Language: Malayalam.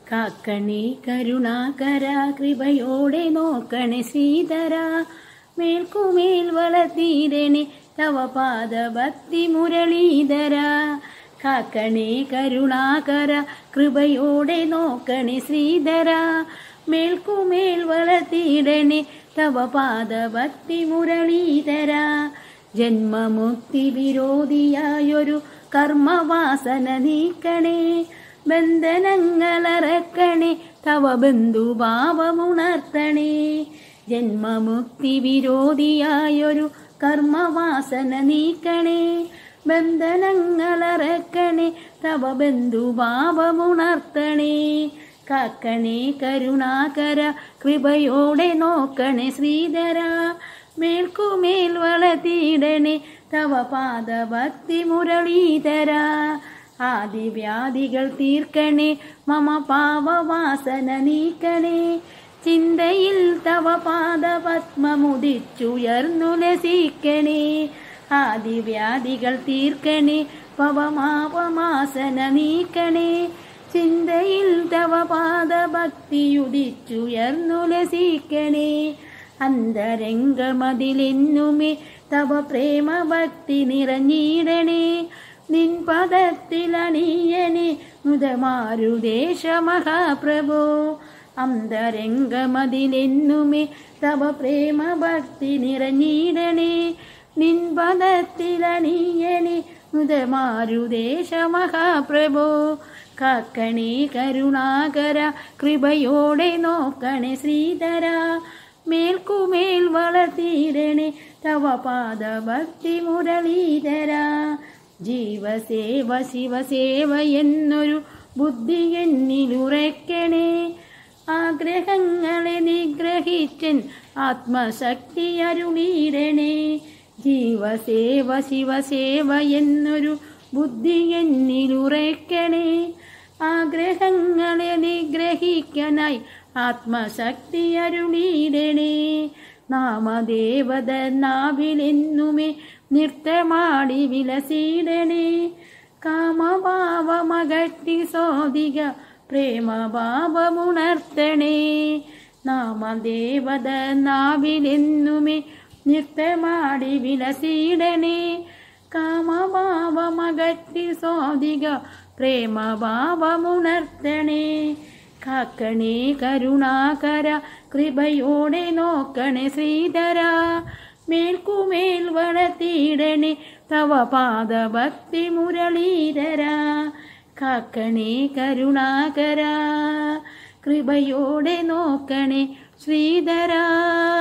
കാക്കണേ കരുണാകര കൃപയോടെ നോക്കണേ ശ്രീധര മേൽക്കുമേൽ വളർത്തീരണേ തവ പാദ ഭക്തി മുരളീധര കാക്കണേ കരുണാകര കൃപയോടെ നോക്കണേ ശ്രീധര മേൽക്കുമേൽ വളർത്തിയിടണേ തവ പാദ ഭക്തി മുരളീധര ജന്മമുക്തി വിരോധിയായൊരു കർമ്മവാസന നീക്കണേ ബന്ധനങ്ങളറക്കണേ തവ ബന്ധുഭാവമുണർത്തണേ ജന്മമുക്തി വിരോധിയായൊരു കർമ്മവാസന നീക്കണേ ബന്ധനങ്ങളറക്കണേ തവ ബന്ധുഭാവമുണർത്തണേ കാക്കണേ കരുണാകര കൃപയോടെ നോക്കണേ ശ്രീധര മേൽക്കുമേൽ വളർത്തിയിടണേ തവ പാദഭക്തി മുരളീധര ആദിവ്യാധികൾ തീർക്കണേ മമ പാവവാസന നീക്കണേ ചിന്തയിൽ തവ പാദപത്മമുദിച്ചുയർന്നു ലസിക്കണേ ആദിവ്യാധികൾ തീർക്കണേ പവമാപമാസന നീക്കണേ ചിന്തയിൽ തവ പാദഭക്തിയുദിച്ചുയർന്നു ലസിക്കണേ അന്തരംഗമതിലെന്നുമേ തവ പ്രേമഭക്തി നിറഞ്ഞിടണേ നിൻ പദത്തിലണിയനെ മുതമാരുദേശ മഹാപ്രഭോ അന്തരംഗമതിലെന്നുമേ തവ പ്രേമഭക്തി നിറഞ്ഞിടണേ നിൻ പദത്തിലണിയനെ മുതമാരുദേശ മഹാപ്രഭോ കാക്കണേ കരുണാകര കൃപയോടെ നോക്കണേ ശ്രീധര മേൽക്കുമേൽ വളർത്തിയിരണേ തവ പാദഭക്തി മുരളീധര ജീവസേവ ശിവസേവ എന്നൊരു ബുദ്ധി എന്നിലുറയ്ക്കണേ ആഗ്രഹങ്ങളെ നിഗ്രഹിച്ചൻ ആത്മശക്തി അരുളീടണേ ജീവസേവ ശിവസേവ എന്നൊരു ബുദ്ധി എന്നിലുറയ്ക്കണേ ആഗ്രഹങ്ങളെ നിഗ്രഹിക്കാനായി ആത്മശക്തി അരുളീടണേ നാമദേവത നാവിലെന്നുമേ നൃത്തമാടി വിലസിടണേ കാമഭാവമകറ്റി സോദിക പ്രേമഭാവമുണർത്തണേ നാമദേവത നാവിലെന്നുമേ നൃത്തമാടി വിലസിടണേ കാമഭാവമകറ്റി സോദിക പ്രേമഭാവമുണർത്തണേ കാക്കണേ കരുണാകര കൃപയോടെ നോക്കണേ ശ്രീധര മേൽക്കുമേൽ വളർത്തിയിടണേ തവ പാദഭക്തി മുരളീധര കാക്കണേ കരുണാകര കൃപയോടെ നോക്കണേ ശ്രീധര